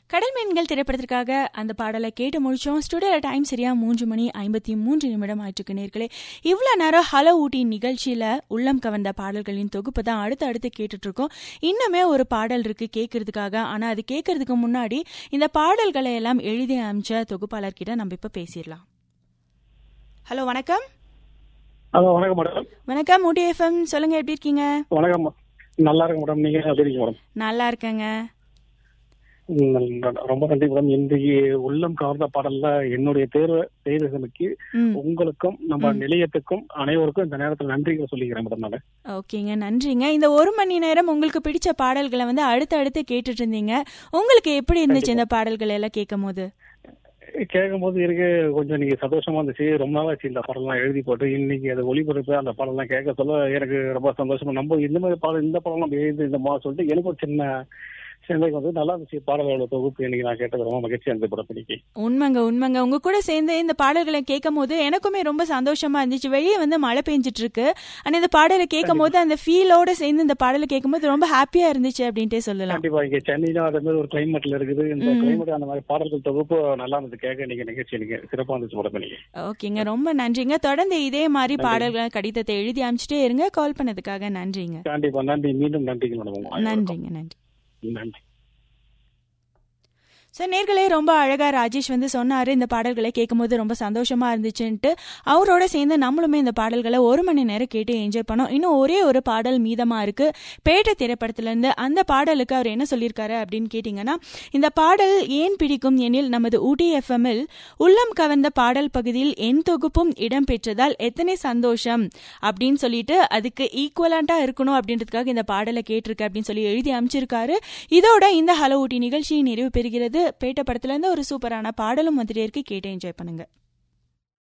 கடல் மீன்கள் திரைப்படத்திற்காக அந்த பாடலை கேட்டு முடிச்சோம் ஸ்டுடியோ டைம் சரியா மூன்று மணி ஐம்பத்தி மூன்று நிமிடம் ஆயிட்டு நேர்களே இவ்வளோ நேரம் ஹலோ ஊட்டி நிகழ்ச்சியில உள்ளம் கவர்ந்த பாடல்களின் தொகுப்பு தான் அடுத்து அடுத்து கேட்டுட்டு இருக்கோம் இன்னுமே ஒரு பாடல் இருக்கு கேட்கறதுக்காக ஆனா அது கேட்கறதுக்கு முன்னாடி இந்த பாடல்களை எல்லாம் எழுதி அமைச்ச தொகுப்பாளர்கிட்ட நம்ம இப்ப பேசிடலாம் ஹலோ வணக்கம் ஹலோ வணக்கம் மேடம் வணக்கம் ஊட்டி எஃப்எம் சொல்லுங்க எப்படி இருக்கீங்க வணக்கம் நல்லா இருக்கு மேடம் நீங்க எப்படி இருக்கீங்க மேடம் நல்லா இருக்கேங்க ம், நல்- ரொம்ப நன்றி மேடம் இன்றைக்கு உள்ளம் கவர்ந்த பாடல்ல என்னுடைய தேர்வு செய்ததற்கு ம் உங்களுக்கும் நம்ம நிலையத்துக்கும் அனைவருக்கும் இந்த நேரத்தில் நன்றிகள் சொல்லிக்கிறேன் மேடம் நான் ஓகேங்க நன்றிங்க இந்த ஒரு மணி நேரம் உங்களுக்கு பிடிச்ச பாடல்களை வந்து அடுத்து அடுத்து கேட்டுட்டு இருந்தீங்க உங்களுக்கு எப்படி இருந்துச்சு இந்த பாடல்கள் எல்லாம் கேட்கும் போது கேட்கும் போது இருக்கு கொஞ்சம் நீங்க சந்தோஷமா இருந்துச்சு ரொம்ப நாளாச்சு இந்த பாடல்லாம் எழுதி போட்டு இன்னைக்கு அது ஒளிபரப்பு அந்த பாடல்லாம் கேட்க சொல்ல எனக்கு ரொம்ப சந்தோஷமா நம்ம இந்த மாதிரி பாடல் இந்த பாடம் நம்ம எழுதி இந்த மாதிரி சொல்லிட்டு எனக்கு ஒரு சின்ன சிந்தைக்கு வந்து நல்லா இருந்துச்சு பாடல்களோட தொகுப்பு இன்னைக்கு நான் கேட்டது ரொம்ப மகிழ்ச்சியா இருந்தது படத்தினிக்கு உண்மைங்க உண்மைங்க உங்க கூட சேர்ந்து இந்த பாடல்களை கேட்கும் போது எனக்குமே ரொம்ப சந்தோஷமா இருந்துச்சு வெளியே வந்து மழை பெஞ்சிட்டு இருக்கு ஆனா இந்த பாடலை கேட்கும் போது அந்த ஃபீலோட சேர்ந்து இந்த பாடலை கேட்கும் போது ரொம்ப ஹாப்பியா இருந்துச்சு அப்படின்ட்டே சொல்லலாம் கண்டிப்பா இங்க சென்னையில அது மாதிரி ஒரு கிளைமேட்ல இருக்குது இந்த கிளைமேட் அந்த மாதிரி பாடல்கள் தொகுப்பு நல்லா இருந்தது கேட்க நீங்க நிகழ்ச்சி நீங்க சிறப்பா இருந்துச்சு படம் நீங்க ஓகேங்க ரொம்ப நன்றிங்க தொடர்ந்து இதே மாதிரி பாடல்கள் கடிதத்தை எழுதி அனுப்பிச்சிட்டே இருங்க கால் பண்ணதுக்காக நன்றிங்க கண்டிப்பா நன்றி மீண்டும் நன்றிகள் மேடம் உங்க நன்றிங்க நன்றி நன்றி ஸோ நேர்களே ரொம்ப அழகா ராஜேஷ் வந்து சொன்னாரு இந்த பாடல்களை கேட்கும்போது ரொம்ப சந்தோஷமா இருந்துச்சுன்ட்டு அவரோட சேர்ந்து நம்மளுமே இந்த பாடல்களை ஒரு மணி நேரம் கேட்டு என்ஜாய் பண்ணோம் இன்னும் ஒரே ஒரு பாடல் மீதமா இருக்கு பேட்டை திரைப்படத்துல இருந்து அந்த பாடலுக்கு அவர் என்ன சொல்லியிருக்காரு அப்படின்னு கேட்டிங்கன்னா இந்த பாடல் ஏன் பிடிக்கும் எனில் நமது ஊட்டி எஃப்எம்மில் உள்ளம் கவர்ந்த பாடல் பகுதியில் என் தொகுப்பும் இடம் பெற்றதால் எத்தனை சந்தோஷம் அப்படின்னு சொல்லிட்டு அதுக்கு ஈக்குவலண்டா இருக்கணும் அப்படின்றதுக்காக இந்த பாடலை கேட்டிருக்கு அப்படின்னு சொல்லி எழுதி அமைச்சிருக்காரு இதோட இந்த ஹலோ ஊட்டி நிகழ்ச்சி நிறைவு பெறுகிறது பேட்ட படத்துல இருந்து ஒரு சூப்பரான பாடலும் வந்துட்டே இருக்கு கேட்டு என்ஜாய் பண்ணுங்க